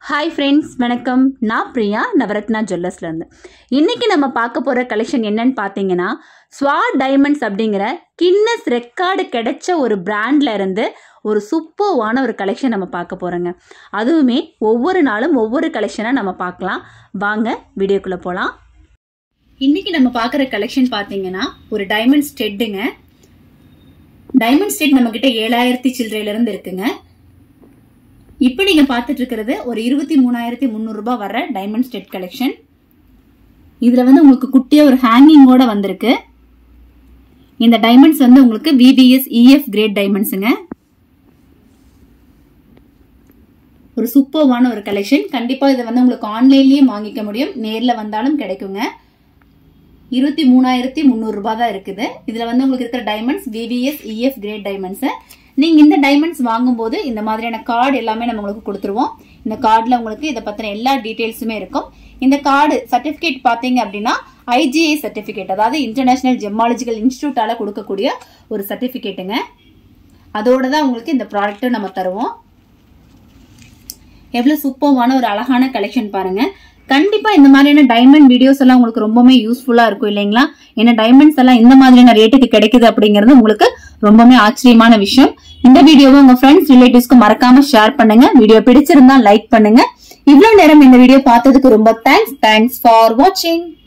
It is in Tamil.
ஹாய் ஃப்ரெண்ட்ஸ் வணக்கம் நான் பிரியா நவரத்னா ஜுவல்லர்ஸ்லேருந்து இன்றைக்கி நம்ம பார்க்க போகிற கலெக்ஷன் என்னன்னு பார்த்தீங்கன்னா ஸ்வா டைமண்ட்ஸ் அப்படிங்கிற கின்னஸ் ரெக்கார்டு கிடைச்ச ஒரு பிராண்ட்ல இருந்து ஒரு சூப்பர்வான ஒரு கலெக்ஷன் நம்ம பார்க்க போகிறோங்க அதுவுமே ஒவ்வொரு நாளும் ஒவ்வொரு கலெக்ஷனாக நம்ம பார்க்கலாம் வாங்க வீடியோக்குள்ளே போகலாம் இன்றைக்கி நம்ம பார்க்குற கலெக்ஷன் பார்த்தீங்கன்னா ஒரு டைமண்ட் ஸ்டெட்டுங்க டைமண்ட் ஸ்டெட் நம்மக்கிட்ட ஏழாயிரத்தி சில்லறையிலேருந்து இருக்குங்க இப்போ நீங்க பார்த்துட்டு இருக்கிறது ஒரு இருபத்தி மூணாயிரத்தி முந்நூறு ரூபாய் வர டைமண்ட் ஸ்டெட் கலெக்ஷன் இதுல வந்து உங்களுக்கு குட்டியா ஒரு ஹேங்கிங்கோட வந்திருக்கு இந்த டைமண்ட்ஸ் வந்து உங்களுக்கு விபிஎஸ் இஎஃப் கிரேட் டைமண்ட்ஸுங்க ஒரு சூப்பர்வான ஒரு கலெக்ஷன் கண்டிப்பா இதை வந்து உங்களுக்கு ஆன்லைன்லயே வாங்கிக்க முடியும் நேர்ல வந்தாலும் கிடைக்குங்க இருபத்தி மூணாயிரத்தி முந்நூறு ரூபாய் தான் இருக்குது இதுல வந்து உங்களுக்கு இருக்கிற diamonds VVS EF grade diamonds நீங்க இந்த டைமண்ட்ஸ் வாங்கும்போது இந்த மாதிரியான கார்டு எல்லாமே நம்ம உங்களுக்கு கொடுத்துருவோம் இந்த கார்டுல உங்களுக்கு இதை பத்தின எல்லா டீடைல்ஸுமே இருக்கும் இந்த கார்டு சர்டிபிகேட் பாத்தீங்க அப்படின்னா ஐஜிஐ சர்டிபிகேட் அதாவது இன்டர்நேஷனல் ஜெமாலஜிக்கல் இன்ஸ்டியூட்டால கொடுக்கக்கூடிய ஒரு சர்டிபிகேட்டுங்க அதோட தான் உங்களுக்கு இந்த ப்ராடக்ட்டும் நம்ம தருவோம் எவ்வளவு சூப்பர்வான ஒரு அழகான கலெக்ஷன் பாருங்க கண்டிப்பா இந்த மாதிரியான டைமண்ட் வீடியோஸ் எல்லாம் உங்களுக்கு ரொம்பவே யூஸ்ஃபுல்லா இருக்கும் இல்லைங்களா ஏன்னா டைமண்ட்ஸ் எல்லாம் இந்த மாதிரியான ரேட்டுக்கு கிடைக்குது அப்படிங்கிறது உங்களுக்கு ரொம்பவே ஆச்சரியமான விஷயம் இந்த வீடியோவை உங்க ஃப்ரெண்ட்ஸ் ரிலேட்டிவ்ஸ்க்கு மறக்காம ஷேர் பண்ணுங்க வீடியோ பிடிச்சிருந்தா லைக் பண்ணுங்க இவ்வளவு நேரம் இந்த வீடியோ பார்த்ததுக்கு ரொம்ப தேங்க்ஸ் தேங்க்ஸ் ஃபார் வாட்சிங்